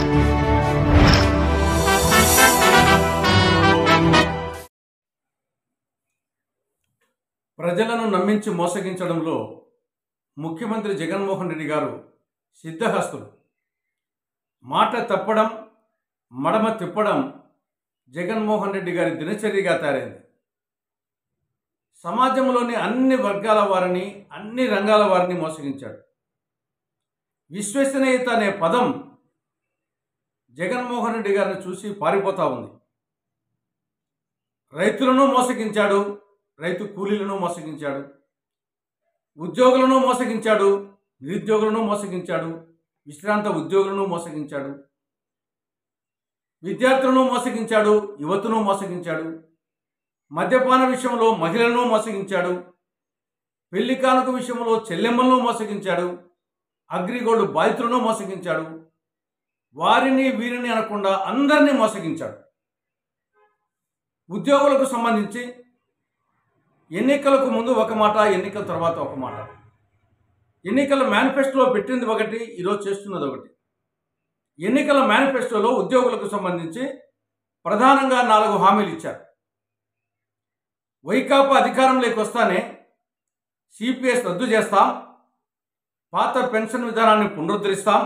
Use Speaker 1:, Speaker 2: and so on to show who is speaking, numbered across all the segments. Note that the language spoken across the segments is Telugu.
Speaker 1: ప్రజలను నమ్మించి మోసగించడంలో ముఖ్యమంత్రి జగన్మోహన్ రెడ్డి గారు సిద్ధహస్తులు మాట తప్పడం మడమ తిప్పడం జగన్మోహన్ రెడ్డి గారి దినచర్యగా తయారైంది సమాజంలోని అన్ని వర్గాల వారిని అన్ని రంగాల వారిని మోసగించాడు విశ్వసనీయత అనే పదం జగన్మోహన్ రెడ్డి గారిని చూసి పారిపోతా ఉంది రైతులను మోసగించాడు రైతు కూలీలను మోసగించాడు ఉద్యోగులను మోసగించాడు నిరుద్యోగులను మోసగించాడు విశ్రాంత ఉద్యోగులను మోసగించాడు విద్యార్థులను మోసగించాడు యువతను మోసగించాడు మద్యపాన విషయంలో మహిళలను మోసగించాడు పెళ్లి కానుక విషయంలో చెల్లెమ్మలను మోసగించాడు అగ్రిగోల్డ్ బాధితులను మోసగించాడు వారిని వీరిని అనకుండా అందరినీ మోసగించాడు ఉద్యోగులకు సంబంధించి ఎన్నికలకు ముందు ఒక మాట ఎన్నికల తర్వాత ఒక మాట ఎన్నికల మేనిఫెస్టోలో పెట్టింది ఒకటి ఈరోజు చేస్తున్నది ఒకటి ఎన్నికల మేనిఫెస్టోలో ఉద్యోగులకు సంబంధించి ప్రధానంగా నాలుగు హామీలు ఇచ్చారు వైకాపా అధికారంలోకి వస్తానే సిపిఎస్ రద్దు చేస్తాం పాత పెన్షన్ విధానాన్ని పునరుద్ధరిస్తాం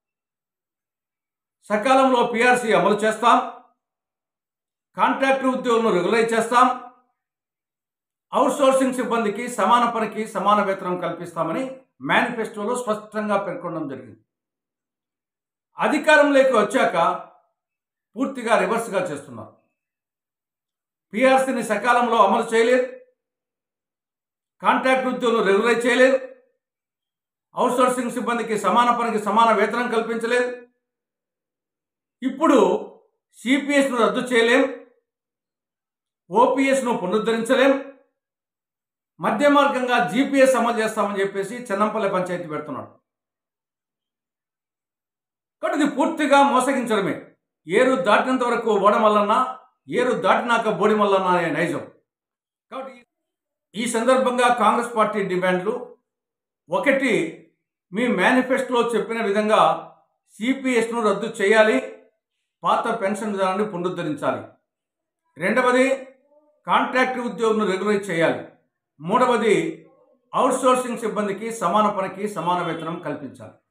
Speaker 1: సకాలంలో పిఆర్సీ అమలు చేస్తాం కాంట్రాక్టర్ ఉద్యోగులను రెగ్యులైజ్ చేస్తాం అవుట్సోర్సింగ్ సిబ్బందికి సమాన పనికి సమాన వేతనం కల్పిస్తామని మేనిఫెస్టోలో స్పష్టంగా పేర్కొనడం జరిగింది అధికారంలోకి వచ్చాక పూర్తిగా రివర్స్గా చేస్తున్నారు పిఆర్సీని సకాలంలో అమలు చేయలేదు కాంట్రాక్ట్ ఉద్యోగులు రెగ్యులైజ్ చేయలేదు అవుట్సోర్సింగ్ సిబ్బందికి సమాన పనికి సమాన వేతనం కల్పించలేదు ఇప్పుడు సిపిఎస్ను రద్దు చేయలేం ఓపీఎస్ను పునరుద్ధరించలేం మధ్య మార్గంగా జీపీఎస్ అమలు చేస్తామని చెప్పేసి చెన్నంపల్లి పంచాయతీ పెడుతున్నాడు కాబట్టి ఇది పూర్తిగా మోసగించడమే ఏరు దాటినంత వరకు ఓడమల్లన్నా ఏరు దాటినాక బోడి మల్లన్నా అనే నైజం కాబట్టి ఈ సందర్భంగా కాంగ్రెస్ పార్టీ డిమాండ్లు ఒకటి మీ మేనిఫెస్టోలో చెప్పిన విధంగా సిపిఎస్ను రద్దు చేయాలి పాత పెన్షన్ విధానాన్ని పునరుద్ధరించాలి రెండవది కాంట్రాక్ట్ ఉద్యోగులను రెగ్యులైజ్ చేయాలి మూడవది అవుట్సోర్సింగ్ సిబ్బందికి సమాన పనికి సమాన వేతనం కల్పించాలి